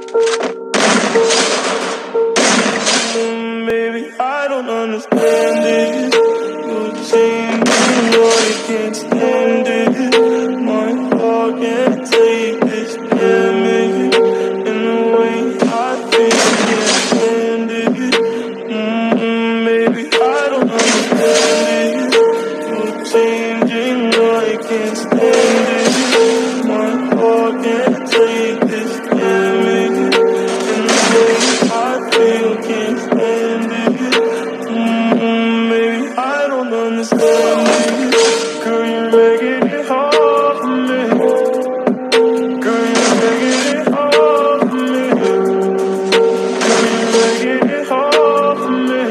Mm, Baby, I don't understand it. You're changing, I can't stand it. My heart can't take this damage. And the way I feel, can't stand it. Mm, Baby, I don't understand it. You're changing, I can't stand it. My heart can't take this damage. And the way I feel, can't stand it. Mm, Baby, I don't understand it. Girl, you're making it hard for me. Girl, you're making it hard for me. Girl, you're making it hard for me.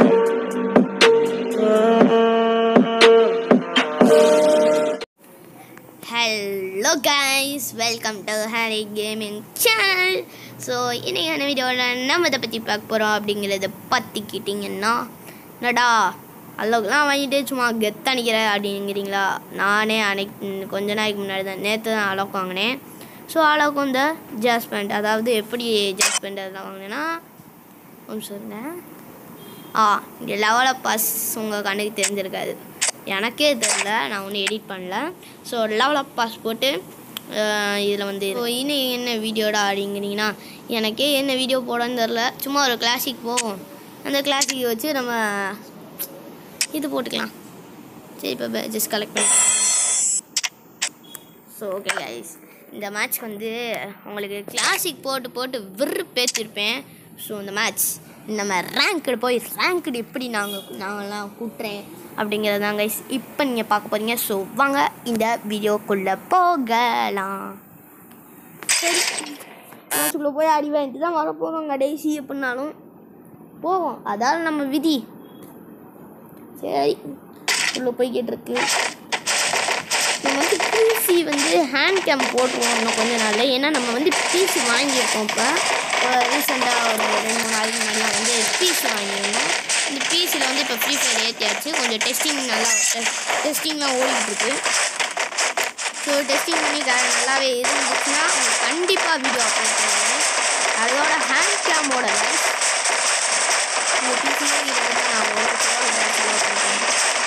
Hello guys welcome to Harry gaming channel so இன்றைக்கான வீடியோவில் நம்ம இதை பற்றி பார்க்க போகிறோம் அப்படிங்கிறத பற்றிக்கிட்டிங்கன்னா என்னடா அல்லோக்கெலாம் வாங்கிட்டு சும்மா கெத்தணிக்கிற அப்படிங்கிறீங்களா நானே அன்னைக்கு கொஞ்ச நாளைக்கு முன்னாடி தான் நேற்று தான் அலோக் வாங்கினேன் ஸோ அலோக் வந்து ஜாஸ் பேண்ட் அதாவது எப்படி ஜாஸ் பேண்ட் அதெல்லாம் வாங்கினேன்னா கொஞ்சம் சொல்லுங்க ஆ இங்கே லெவலப் பாஸ் உங்கள் கண்ணுக்கு தெரிஞ்சிருக்காது எனக்கே தெரில நான் ஒன்றும் எடிட் பண்ணல ஸோ லெவலப் பாஸ் போட்டு இதில் வந்து ஸோ இன்னும் என்ன வீடியோடா அப்படிங்கிறீங்கன்னா எனக்கே என்ன வீடியோ போடன்னு தெரில சும்மா ஒரு கிளாசிக் போவோம் அந்த கிளாசிக்கை வச்சு நம்ம இது போட்டுக்கலாம் சரி இப்போ ஜஸ்ட் கலெக்ட் பண்ணி ஸோ ஓகே கைஸ் இந்த மேட்ச் வந்து உங்களுக்கு கிளாசிக் போட்டு போட்டு விறு பேச்சிருப்பேன் ஸோ இந்த மேட்ச் நம்ம ரேங்க்டு போய் ரேங்க்டு எப்படி நாங்கள் நாங்கள்லாம் கூட்டுறேன் அப்படிங்கிறது தான் கைஸ் இப்போ நீங்கள் பார்க்க போகிறீங்க ஸோ வாங்க இந்த வீடியோக்குள்ளே போகலாம் சரி மேட்ச்சுக்குள்ளே போய் அடி வாங்கிட்டு தான் வர போகிறோம் கடைசி எப்படின்னாலும் போவோம் அதாவது நம்ம விதி சரி உள்ளே போய்கிட்டு இருக்கு நம்ம வந்து பிசி வந்து ஹேண்ட் கேம் போட்டுருவோம் இன்னும் கொஞ்ச நாளில் ஏன்னா நம்ம வந்து பிசி வாங்கியிருக்கோம் இப்போ ரீசெண்டாக ஒரு ரெண்டு மூணு நாளைக்கு முன்னாடிலாம் வந்து பிசி வாங்கியிருந்தோம் இந்த பிசியில் வந்து இப்போ ஃப்ரீ ஃபயர் ஏற்றியாச்சு கொஞ்சம் டெஸ்டிங் நல்லா டெஸ்டிங்லாம் ஓடிட்டு இருக்கு ஸோ டெஸ்டிங் பண்ணி க- நல்லாவே இருந்துச்சுன்னா உங்களுக்கு கண்டிப்பாக வீடியோ அப்லோட் பண்ணுவேன் அதோட ஹேண்ட் கேமோட லைஃப் இந்த பிசியே இதை பற்றி நான் ஒரு சொல்ல பண்ணுறேன்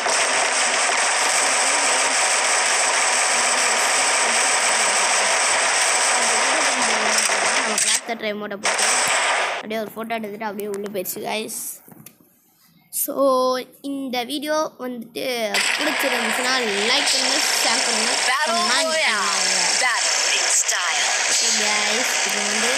நம்ம கிளாஸ் தட்டுற எமோட்டை போட்டு அப்படியே ஒரு ஃபோட்டோ எடுத்துட்டு அப்படியே உள்ளே போயிடுச்சு கைஸ் ஸோ இந்த வீடியோ வந்துட்டு பிடிச்சிருந்துச்சுன்னா லைக் பண்ணுங்க ஷேர் பண்ணுங்க Battle கமெண்ட் Royale. பண்ணுங்க Battle in style. Okay guys இது வந்து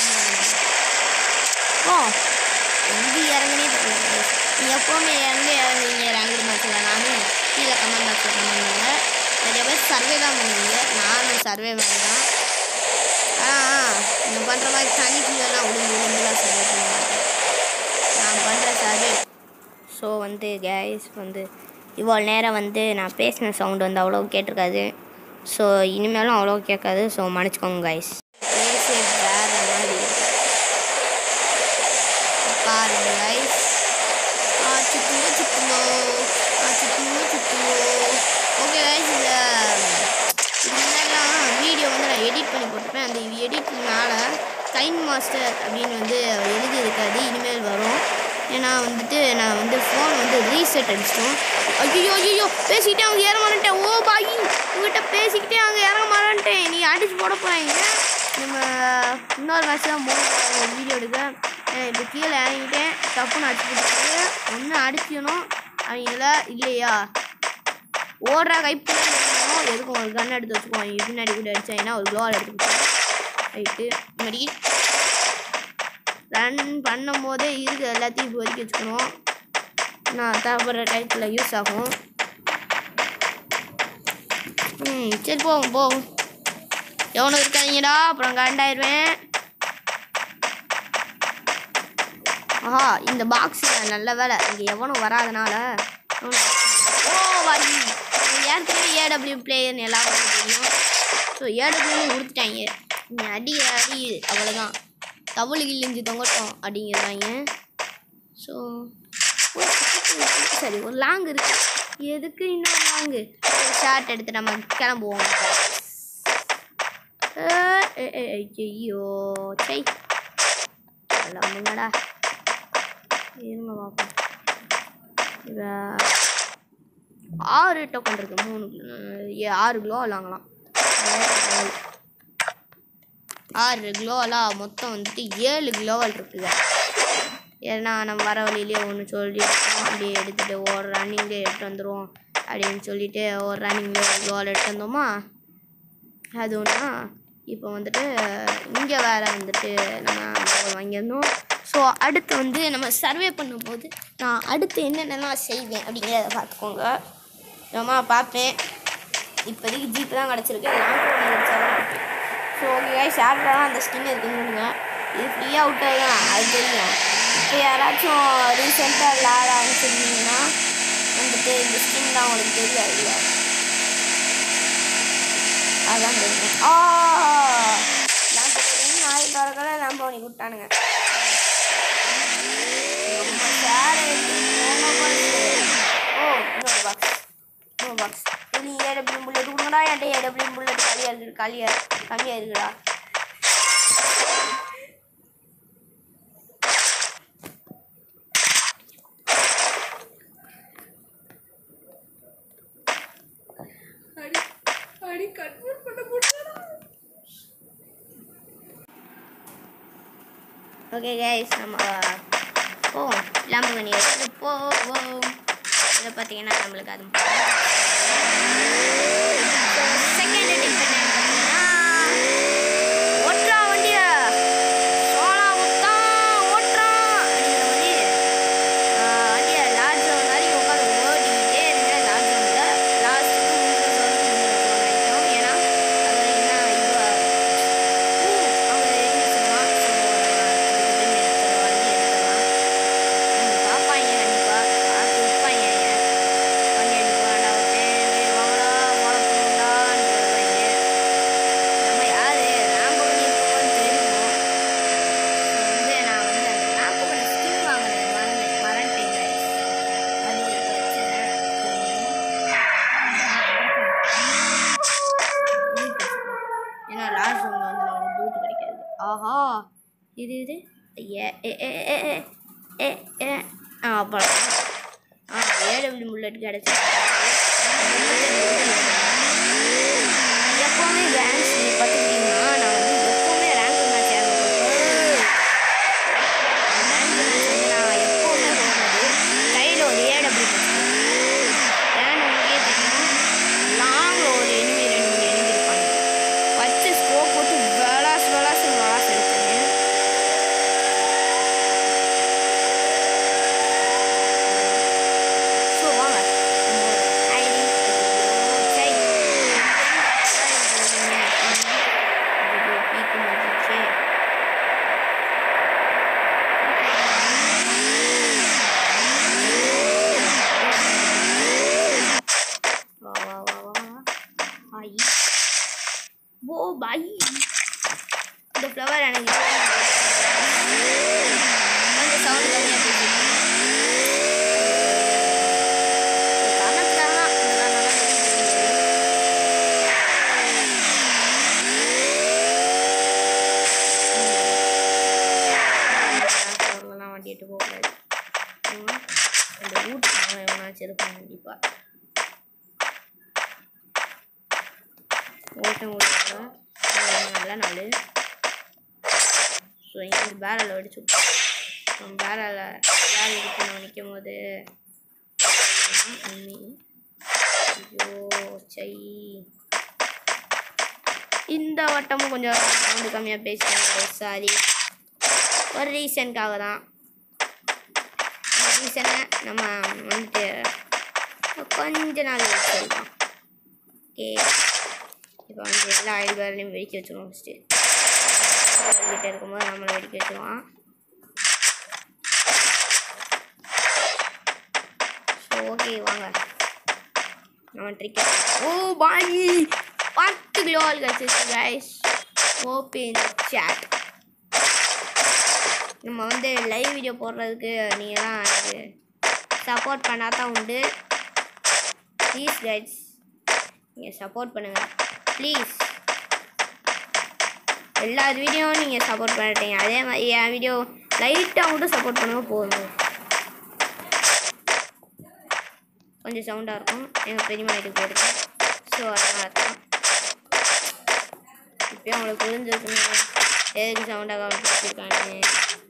ஓ எங்கே இறங்குனே தெரியல guys. நீ எப்போவுமே எங்கே இறங்குவீங்க ரேங்கு மேட்ச்சில் நானும் கீழே கமெண்ட் பாக்ஸில் கமெண்ட் பண்ணுங்க நிறைய பேர் சர்வே தான் பண்ணுவீங்க நானும் சர்வே தான் ஆ நீ பண்ணுற மாதிரி தனி கீழெல்லாம் உளுந்து உளுந்துலாம் சர்வே பண்ண மாட்டேன் நான் பண்ணுற சர்வே ஸோ வந்து கேஸ் வந்து இவ்வளோ நேரம் வந்து நான் பேசின சவுண்ட் வந்து அவ்வளோ கேட்டிருக்காது ஸோ இனிமேலும் அவ்வளோ கேட்காது ஸோ மன்னிச்சுக்கோங்க கைஸ் பேசே வேற மாதிரி இருக்கு. பாருங்க கைஸ் ஆ சுத்துங்க சுத்துங்க ஆ சுத்துங்க சுத்துங்க ஓகே கைஸ் இந்த இது முன்னாடிலாம் வீடியோ வந்து நான் எடிட் பண்ணி போட்டிருப்பேன் அந்த எடிட்னால கைன் மாஸ்டர் அப்படின்னு வந்து எழுதி இருக்காது இனிமேல் வரும் ஏன்னா வந்துட்டு நான் வந்து ஃபோன் வந்து ரீசெட் அடிச்சிட்டோம் ஐயோ ஐயோ பேசிக்கிட்டே அவங்க ஏற மாட்டேன் ஓ பாய் உங்ககிட்ட பேசிக்கிட்டே அவங்க இறங்க மாட்டேன் நீ அடிச்சு போட போகிறாங்க நம்ம இன்னொரு மேட்ச் தான் போட போகிறோம் வீடியோ எடுக்க அஹ் இப்போ கீழே இறங்கிட்டேன் தப்புன்னு அடிச்சு போட்டு ஒன்று அடிச்சிக்கணும் அவங்கள இல்லையா ஓடுற கைப்பிடி எதுக்கும் ஒரு கன் எடுத்து வச்சுக்குவோம் பின்னாடி கூட அடிச்சாங்கன்னா ஒரு க்ளோவால் எடுத்து ரைட்டு முன்னாடி ரன் பண்ணும் போதே இருக்கு எல்லாத்தையும் இப்போ ஒதுக்கி வச்சுக்கணும் நான் தேவைப்படுற டைத்தில் யூஸ் ஆகும் ம் சரி போவோம் போவோம் எவனும் இருக்காதீங்கடா அப்புறம் கண்டாயிருவேன் ஆஹா இந்த பாக்ஸில் நல்ல வேலை இங்கே எவனும் வராதனால எவனும் ஓ வாடி ஏற்கனவே ஏடபிள்யூ பிளேயர்னு எல்லாருக்கும் தெரியும் ஸோ ஏடபிள்யூ கொடுத்துட்டாங்க நீ அடி அடி அவ்வளோதான் தவளு கிழிஞ்சு தொங்கட்டும் அப்படிங்கிறாங்க ஸோ சரி ஒரு லாங் இருக்கு எதுக்கு இன்னொரு லாங்கு ஷார்ட் எடுத்து நம்ம கிளம்புவோம் ஐயோ சை முன்னடா இருங்க பார்ப்போம் இதை ஆறு டோக்கன் இருக்கு மூணு அஹ், ஏ, ஆறு க்ளோ வாங்கலாம் ஆறு க்ளோவெல்லாம் மொத்தம் வந்துட்டு ஏழு க்ளோவல் இருக்குங்க ஏன்னா நம்ம வர வழியிலே ஒன்று சொல்லியிருக்கோம் அப்படியே எடுத்துகிட்டு ஒரு ரன்னிங்லேயே எடுத்து வந்துடுவோம் அப்படின்னு சொல்லிட்டு ஒரு ரன்னிங்லேயே ஒரு க்ளோவல் எடுத்து வந்தோமா அது ஒன்றா இப்போ வந்துட்டு இங்கே வேற வந்துட்டு நம்ம goal வாங்கியிருந்தோம் ஸோ அடுத்து வந்து நம்ம சர்வே பண்ணும்போது நான் அடுத்து என்னென்னலாம் செய்வேன் அப்படிங்கிறத பார்த்துக்கோங்க நம்ம பார்ப்பேன் இப்போதைக்கு ஜீப்பு தான் கிடச்சிருக்கு ஸோ ஓகே ஷார்ட்டாக அந்த ஸ்கின் இருக்குன்னு இது ஃப்ரீயாக விட்டது தான் அது தெரியும் இப்போ யாராச்சும் ரீசெண்டாக விளாட ஆரம்பிச்சிருந்தீங்கன்னா வந்துட்டு இந்த ஸ்கின் தான் உங்களுக்கு தெரியாது இல்லை அதான் தெரியும் ஆ லாம்போனி நாய் தரக்கல லாம்போனி விட்டானுங்க நம்ம சேர் ஓ இன்னொரு பாக்ஸ் இன்னொரு பாக்ஸ் இது ஏடபிள்யூ புல்லட் கொடுங்கடா என்கிட்ட ஏடபிள்யூ புல்லட் காலியாக இருக்குது காலியாக கம்மியாக இருக்குடா ஓகே கைஸ் நம்ம போவோம் லாம்பகனி எடுத்து போவோம் இதை பார்த்தீங்கன்னா நம்மளுக்கு அது செகண்ட் டிப் என்னன்னு பார்த்தீங்கன்னா ஓட்டுறா வண்டிய சோளா முத்தா ஓட்டுறா அப்படிங்கிற மாதிரி ஆஹ், வண்டியை லாஸ்ட் ஜோன் வரைக்கும் உட்காந்து ஓடிக்கிட்டே இருங்க லாஸ்ட் ஜோனில் லாஸ்ட்டுக்கு முந்திர ஜோன் முந்திர ஜோன் ஆகிட்டோம் ஏன்னா அது என்ன இதுவாக அவங்க என்ன சொல்லுவான் ஸோ வண்டி எடுத்துடலாம் பார்ப்பாங்க கண்டிப்பாக பார்த்து விற்பாங்க வண்டி எடுக்க வேண்டாம் விட்டு வாங்கடா ஓட போகணும்டான்னு சொல்லுவாங்க நம்ம யார் லாம்போகனி இருக்கும்போது தெரியும் ஸோ வந்து நான் வந்து அந்த லாம்போகனி ஸ்கின் வாங்கினேன் மறந்து மறந்துட்டேன் guys. அது ஒரு பிரச்சனை ஏன்னா லாஸ்ட் ரூமில் வந்து நமக்கு பூட்டு கிடைக்காது ஆஹா இது இது ஏ ஏ ஏ ஏ ஏ ஏ ஏ ஆ அப்புறம் ஆ ஏடபிள்யூ புல்லட் கிடச்சி எப்போவுமே கேங்ஸ் பார்த்துக்கிட்டிங்கன்னா நான் வந்து எப்போவுமே ரேங்க் மேட்ச் இறங்க ரேங்க் மேட்ச் வந்து நான் எப்போவுமே போகிறது கையில் ஒரு ஏடபிள்யூ ஏன்னு உங்களுக்கே தெரியும் லாங்கில் ஒரு எனிமி ரெண்டு மூணு எனிமி இருப்பாங்க வச்சு ஸ்கோப் போட்டு விளாஸ் விளாஸ் விளாஸ் எடுத்துங்க ஸோ வாங்க ஐடி சரி பீக்கு முடிச்சு வா வா வா வா பாய் ஓ பாய் இந்த ஃப்ளவர் எனக்கு கொஞ்சம் சவுண்ட் கம்மியாக போச்சு காரணத்துக்காக தான் இதெல்லாம் நல்லா தெரியுது. அவங்கெல்லாம் வண்டி எடுத்து போகக்கூடாது ம். அந்த ரூட் எவனாச்சும் இருப்பான் கண்டிப்பாக ஓட்டம் ஓடுவாங்க நல்ல நாள் ஸோ இங்கே பேரல் அடிச்சு பேரல் பேரல் அடிக்கணும் நிற்கும் போது அம்மி ஐயோ சை இந்த வட்டமும் கொஞ்சம் சவுண்டு கம்மியாக பேசிட்டேன் சாரி ஒரு ரீசனுக்காக தான் இந்த ரீசனை நம்ம வந்துட்டு கொஞ்ச நாள் சொல்லலாம் ஓகே இப்போ வந்து எல்லா ஆயில் பேரலையும் வெடிக்க வச்சுருவோம் ஃபஸ்ட்டு கிட்ட இருக்கும்போது நம்மளை வெடிக்க வச்சுருவான் ஸோ ஓகே வாங்க நம்ம ட்ரிக் ஓ பாய் பத்து கிலோ ஆல் கிடச்சிச்சு கைஸ் ஓப்பன் சேட் நம்ம வந்து லைவ் வீடியோ போடுறதுக்கு நீங்களாம் எனக்கு சப்போர்ட் பண்ணால் தான் உண்டு ப்ளீஸ் கைட்ஸ் நீங்கள் சப்போர்ட் பண்ணுங்கள் ப்ளீஸ் எல்லா வீடியோவும் நீங்கள் சப்போர்ட் பண்ணிட்டீங்க அதே மாதிரி என் வீடியோ லைட்டாக மட்டும் சப்போர்ட் பண்ணுங்க போதும் கொஞ்சம் சவுண்டாக இருக்கும் எங்கள் பெரியம்மா வீட்டுக்கு போயிருக்கு ஸோ அதனால தான் இப்போயும் அவங்களுக்கு புரிஞ்சிருக்குன்னு எதுக்கு சவுண்டாக வச்சுருக்காங்க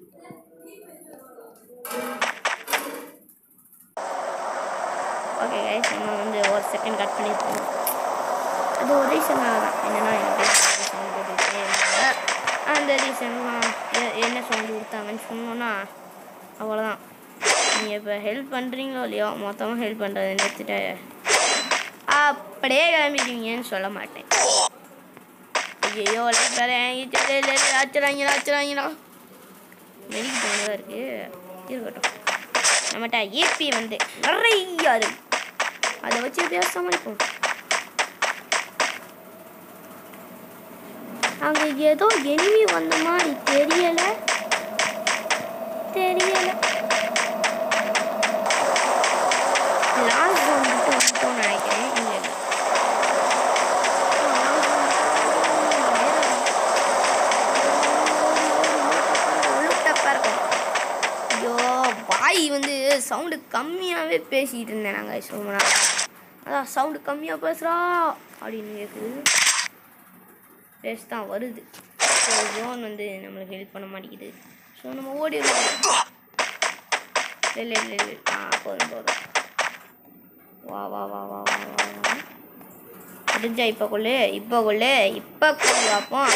ஓகே கைஸ் நம்ம வந்து ஒரு செகண்ட் கட் பண்ணியிருக்கோம் அது ஒரு ரீசனாக தான் என்னென்னா எனக்கு சவுண்ட் போட்டுக்கிட்டே இருந்தாங்க அந்த ரீசன்லாம் என்ன சவுண்டு கொடுத்தாங்கன்னு சொன்னோன்னா அவ்வளோதான் நீங்கள் இப்போ ஹெல்ப் பண்ணுறீங்களோ இல்லையோ மொத்தமாக ஹெல்ப் பண்ணுறதை நிறுத்திட்டு அப்படியே கிளம்பிடுவீங்கன்னு சொல்ல மாட்டேன் ஐயோ லைட் வேறு ஆச்சுறாங்களா ஆச்சுறாங்களா மெடிக்கு போனதாக இருக்குது இருக்கட்டும் நம்மகிட்ட ஏபி வந்து நிறையா இருக்கு அதை வச்சு எப்படியாவது சமாளிப்போம் அங்கே ஏதோ எனிமி வந்த மாதிரி தெரியல தெரியல லாஸ்ட் ஜோன் மட்டும் வந்துட்டோம்னு நினைக்கிறேன் இல்லை இல்லை இருக்கும் ஐயோ வாய் வந்து சவுண்டு கம்மியாகவே பேசிகிட்டு இருந்தேன் நாங்கள் சோமனா அதான் சவுண்டு கம்மியாக பேசுகிறா அப்படின்னு கேட்குது பேச தான் வருது ஸோ ஜோன் வந்து நம்மளுக்கு ஹெல்ப் பண்ண மாட்டேங்குது ஸோ நம்ம ஓடிடுவோம் இல்லை இல்லை இல்லை இல்லை ஆ போதும் போதும் வா வா வா வா வா வா வா முடிஞ்சா இப்போ கொள்ளு இப்போ கொள்ளு இப்போ கொள்ளு பார்ப்போம்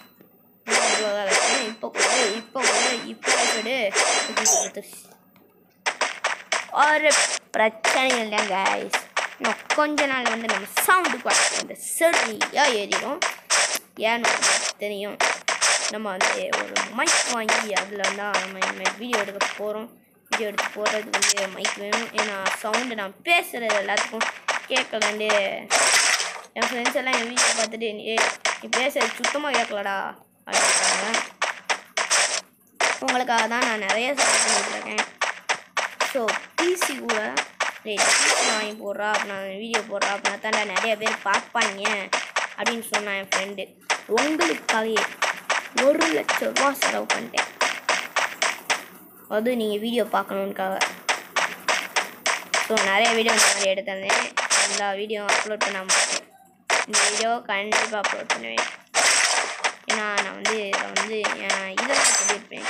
இப்போ கொடு இப்போ கொடு இப்போ கொடு ஒரு பிரச்சனை இல்லை கைஸ் இன்னும் கொஞ்ச நாள் வந்து நம்ம சவுண்டு குவாலிட்டி வந்து சரியாக ஏறிடும் ஏன்னு உங்களுக்கு தெரியும் நம்ம வந்து ஒரு மைக் வாங்கி அதில் வந்து நம்ம இனிமேல் வீடியோ எடுக்க போகிறோம் வீடியோ எடுத்து போகிறது வந்து மைக் வேணும் ஏன்னா சவுண்டு நான் பேசுகிறது எல்லாத்துக்கும் கேட்கலாண்டு என் ஃப்ரெண்ட்ஸ் எல்லாம் என் வீடியோ பார்த்துட்டு ஏ நீ பேசுறது சுத்தமாக கேட்கலடா அப்படின்றாங்க உங்களுக்காக தான் நான் நிறைய சப்போர்ட் பண்ணிட்டுருக்கேன் ஸோ பிசி கூட டேய் பிசி வாங்கி போடுறா அப்படின்னா வீடியோ போடுறா அப்படின்னா தாண்டா நிறைய பேர் பார்ப்பாங்க அப்படின்னு சொன்னான் என் ஃப்ரெண்டு உங்களுக்காகவே ஒரு லட்ச ரூபா செலவு பண்ணிட்டேன் அது நீங்கள் வீடியோ பார்க்கணுன்னுக்காக ஸோ நிறைய வீடியோ இந்த மாதிரி எடுத்திருந்தேன் எல்லா வீடியோ அப்லோட் பண்ண மாட்டேன் இந்த வீடியோ கண்டிப்பாக அப்லோட் பண்ணுவேன் ஏன்னா நான் வந்து இதில் வந்து என் இதெல்லாம் சொல்லியிருப்பேன்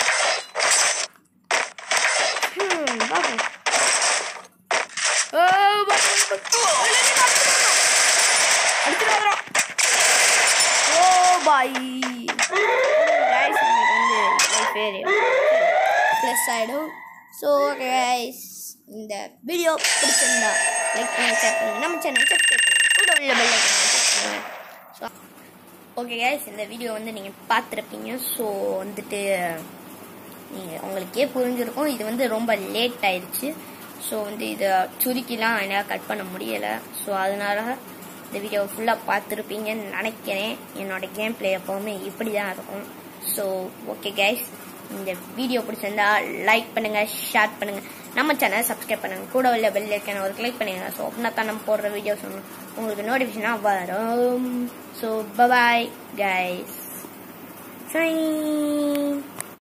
ஹம், பார்ப்போம் ஓ, பார்ப்போம், பார்ப்போம். அடிச்சிடாதடா. ஓ பாய் கைஸ் இன்னைக்கு வந்து லைஃப் ஏரியா ப்ளஸ் ஆகிடும் ஸோ கைஸ் இந்த வீடியோ பிடிச்சிருந்தா லைக் பண்ணி ஷேர் பண்ணுங்க நம்ம சேனல் சப்ஸ்கிரைப் பண்ணுங்க கூட உள்ள பெல் ஐக்கான ஸோ ஓகே கைஸ் இந்த வீடியோ வந்து நீங்கள் பார்த்துருப்பீங்க ஸோ வந்துட்டு நீங்கள் உங்களுக்கே புரிஞ்சிருக்கும் இது வந்து ரொம்ப லேட் ஆயிடுச்சு ஸோ வந்து இதை சுருக்கிலாம் என்னால் கட் பண்ண முடியலை ஸோ அதனால இந்த வீடியோ ஃபுல்லாக பார்த்துருப்பீங்கன்னு நினைக்கிறேன் என்னோட கேம் பிளே எப்போவுமே இப்படி தான் இருக்கும் ஸோ ஓகே கைஸ் இந்த வீடியோ பிடிச்சிருந்தா லைக் பண்ணுங்கள் ஷேர் பண்ணுங்கள் நம்ம சேனலை சப்ஸ்கிரைப் பண்ணுங்கள் கூட உள்ள பெல் ஐக்கான ஒரு கிளிக் பண்ணுங்க ஸோ அப்படின்னா தான் நம்ம போடுற வீடியோஸ் உங்களுக்கு நோட்டிஃபிகேஷனாக வரும் ஸோ பபாய் கைஸ்